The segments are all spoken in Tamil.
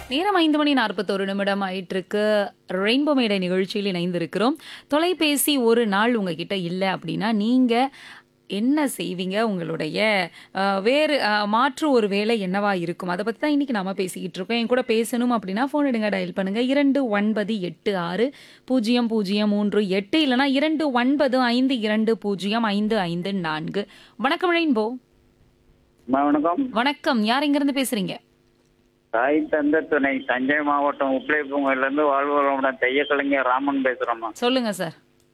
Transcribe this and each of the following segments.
நேரம் ஐந்து மணி நாற்பத்தோரு நிமிடம் ஆயிட்டிருக்கு ரெயின்போ மேடை நிகழ்ச்சியில் இணைந்திருக்கிறோம் தொலைபேசி ஒரு நாள் உங்ககிட்ட இல்லை அப்படின்னா நீங்க என்ன செய்வீங்க உங்களுடைய அஹ், வேறு அஹ், மாற்று ஒரு வேலை என்னவா இருக்கும் அதை பற்றி தான் இன்னைக்கு நாம பேசிக்கிட்டு இருக்கோம் என் கூட பேசணும் அப்படின்னா ஃபோன் எடுங்க டயல் பண்ணுங்க இரண்டு ஒன்பது எட்டு ஆறு பூஜ்ஜியம் பூஜ்ஜியம் மூன்று எட்டு இல்லைனா இரண்டு ஒன்பது ஐந்து இரண்டு பூஜ்ஜியம் ஐந்து ஐந்து நான்கு வணக்கம் ரெயின்போ அம்மா, வணக்கம் வணக்கம் யார் இங்கிருந்து பேசுறீங்க தாய் தந்த துணை தஞ்சை மாவட்டம் உப்பிளைப்பூங்கல்ல இருந்து வாழ்வளமுடன் தைய கலைஞர் ராமன் பேசுறோம்மா சொல்லுங்க சார்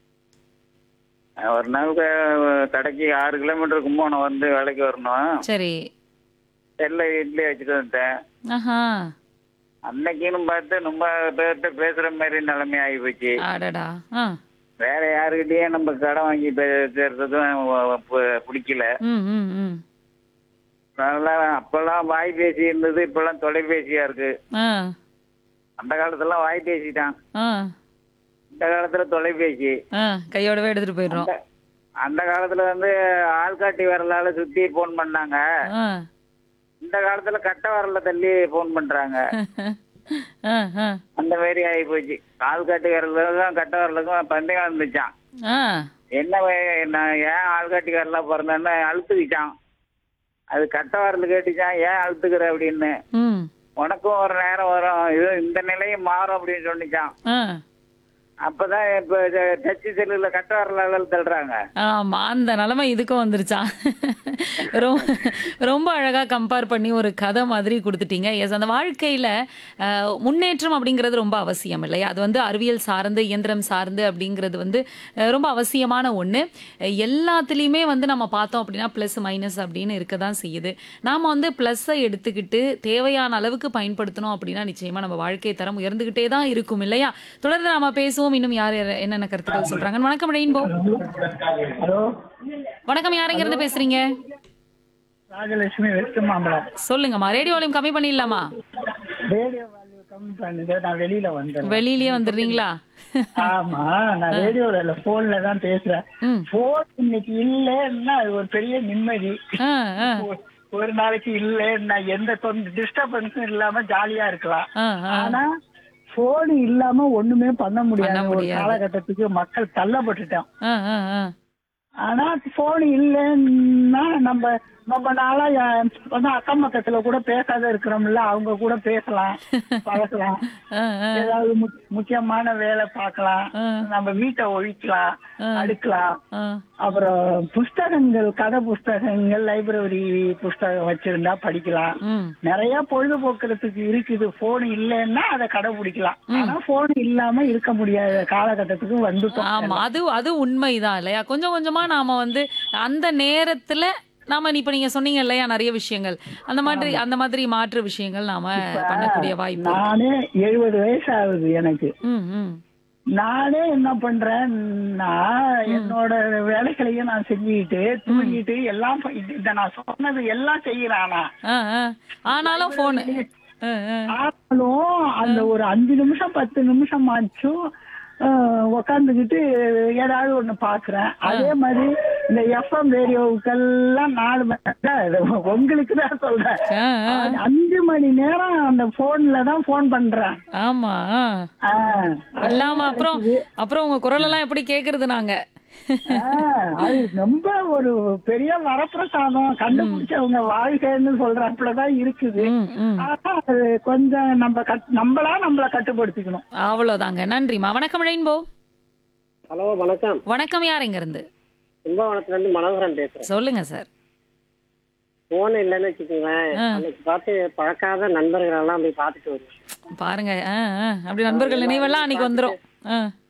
ஒரு நாள் க- கடைக்கு ஆறு கிலோமீட்டர் கும்போணம் வந்து வேலைக்கு வரணும் சரி செல்ல இட்லி வச்சுட்டு வந்தேன் ஆஹா அன்னைக்குன்னு பார்த்து ரொம்ப பேர்கிட்ட பேசுற மாதிரி நிலைமை ஆகி போச்சு அடடா ஆ வேற யாருக்கிட்டயும் நம்ம கடன் வாங்கி பேசுறதும் பு- பிடிக்கல ம் ம் ம் அதனால அப்பெல்லாம் வாய்பேசி இருந்தது இப்பெல்லாம் தொலைபேசியா இருக்கு ஆ அந்த காலத்துல வாய்பேசி தான் ஆ இந்த காலத்துல தொலைபேசி ஆ கையோடவே எடுத்துட்டு போயிடுறோம் அந்த- அந்த காலத்துல வந்து ஆள்காட்டி விரலால சுத்தி போன் பண்ணாங்க ஆ இந்த காலத்துல கட்ட விரல தள்ளி போன் பண்றாங்க ஆ ஆ அந்த மாதிரி ஆகி போச்சு ஆள்காட்டி விரலுக்கும் கட்ட விரலுக்கும் பந்தயம் இருந்துச்சான் ஆ என்ன வே- நான் ஏன் ஆள்காட்டி விரலா பிறந்தேன்னு அழுத்துக்கிச்சான் அது கட்ட விரல் கேட்டுச்சான் ஏன் அழுத்துக்கிற அப்படின்னு ம் உனக்கும் ஒரு நேரம் வரும் இது இந்த நிலையும் மாறும் அப்படின்னு சொன்னிச்சான் ஆ அப்பதான் இப்ப டச்சு செல்லுல கட்ட விரலால தள்ளுறாங்க ஆமா அந்த நிலைமை இதுக்கும் வந்துருச்சான் ரொம்ப ரொம்ப அழகா கம்பேர் பண்ணி ஒரு கதை மாதிரி கொடுத்துட்டீங்க எஸ் அந்த வாழ்க்கையில அஹ், முன்னேற்றம் அப்படிங்கிறது ரொம்ப அவசியம் இல்லையா அது வந்து அறிவியல் சார்ந்து இயந்திரம் சார்ந்து அப்படிங்கிறது வந்து அஹ், ரொம்ப அவசியமான ஒண்ணு அஹ், எல்லாத்துலேயுமே வந்து நம்ம பார்த்தோம் அப்படின்னா ப்ளஸ் மைனஸ் அப்படின்னு இருக்க தான் செய்யுது நாம வந்து ப்ளஸ்ஸை எடுத்துக்கிட்டு தேவையான அளவுக்கு பயன்படுத்தணும் அப்படின்னா நிச்சயமா நம்ம வாழ்க்கை தரம் உயர்ந்துகிட்டே தான் இருக்கும் இல்லையா தொடர்ந்து நாம பேசுவோம் இன்னும் யார் யார் என்னென்ன கருத்துக்கள் சொல்றாங்க வணக்கம் ரெயின்போ ஹலோ வணக்கம் யார் இருந்து பேசுறீங்க ராஜலட்சுமி வெஸ்ட் மாம்பலம் சொல்லுங்கம்மா ரேடியோ வால்யூம் கம்மி பண்ணிடலாமா ரேடியோ வேல்யூ கம்மி பண்ணுங்க நான் வெளியில வந்தேன் வெளியிலயே வந்துடுறீங்களா ஆமா நான் ரேடியோல இல்ல போன்ல தான் பேசுறேன் ம். போன் இன்னைக்கு இல்லைன்னா அது ஒரு பெரிய நிம்மதி ஆ, ஆ, ஒரு- ஒரு நாளைக்கு இல்லைன்னா எந்த டிஸ்டர்பன்ஸும் இல்லாம ஜாலியா இருக்கலாம் ஆ, ஆ. ஆனா போன் இல்லாம ஒண்ணுமே பண்ண முடியாது ஒரு முடியாது. காலகட்டத்துக்கு மக்கள் தள்ளப்பட்டுட்டோம் ஆ, ஆ, ஆ. ஆனா போன் இல்லைன்னா நம்ம ரொம்ப நாளா யா- வந்து அக்கம் பக்கத்துல கூட பேசாத இருக்கிறோம்ல அவங்க கூட பேசலாம் பழகலாம் ஆ, ஆ. ஏதாவது மு- முக்கியமான வேலை பார்க்கலாம் ஆ. நம்ம வீட்டை ஒழிக்கலாம் அடுக்கலாம் ஆ. அப்புறம் புஸ்தகங்கள் கதை புஸ்தகங்கள் லைப்ரரி புஸ்தகம் வச்சிருந்தா படிக்கலாம் ம். நிறைய பொழுதுபோக்குறதுக்கு இருக்குது போன் இல்லைன்னா அதை கடைபிடிக்கலாம் ஆனா போன் இல்லாம இருக்க முடியாத காலகட்டத்துக்கு வந்துட்டோம் ஆமா அது அது உண்மைதான் இல்லையா கொஞ்சம் கொஞ்சமா நாம வந்து அந்த நேரத்துல நாம இப்ப நீங்க சொன்னீங்க இல்லையா நிறைய விஷயங்கள் அந்த மாதிரி அந்த மாதிரி மாற்று விஷயங்கள் நாம பண்ணக்கூடிய வாய்ப்பு இருக்கு. நானே எழுபது வயசு ஆகுது எனக்கு ம் ம் நானே என்ன பண்றேன்னா என்னோட வேலைகளையும் நான் செஞ்சுக்கிட்டு தூங்கிட்டு எல்லாம் ப- இது- இத நான் சொன்னது எல்லாம் செய்யறானா ஆ, ஆ. ஆனாலும் போனு ஆனாலும் அந்த ஒரு அஞ்சு நிமிஷம் பத்து நிமிஷம் ஆச்சும் உக்காந்துக்கிட்டு ஏதாவது ஒண்ணு பாக்குறேன் அதே மாதிரி இந்த எஃப்எம் ரேடியோவுக்கெல்லாம் நாலு மணி நேரம் உங்களுக்கு தான் சொல்றேன் அஞ்சு மணி நேரம் அந்த போன்ல தான் போன் பண்றேன் ஆமா ஆ. இல்லாம அப்புறம் அப்புறம் உங்க குரல் எல்லாம் எப்படி கேக்குறது நாங்க ஆ, அது ரொம்ப ஒரு பெரிய வரப்பிரசாதம் கண்டுபிடிச்சவங்க வாழ்க்கைன்னு சொல்றாப்புலதான் இருக்குது ம், ம். ஆனா அது கொஞ்சம் நம்ம கட் நம்மளா நம்மள கட்டுப்படுத்திக்கணும் அவ்வளவுதாங்க நன்றிமா வணக்கம் ரெயின்போ ஹலோ வணக்கம் வணக்கம் யார் இங்க இருந்து கும்பகோணத்துல இருந்து மனோகரன் பேசுறேன் சொல்லுங்க சார் போன் இல்லைன்னு வச்சுக்கோங்களேன் அன்னைக்கு பார்த்து பழக்காத நண்பர்கள் எல்லாம் போய் பார்த்துட்டு வருவேன் பாருங்க ஆ, ஆ. அப்படி நண்பர்கள் நினைவெல்லாம் அன்னைக்கு வந்துரும் ஆ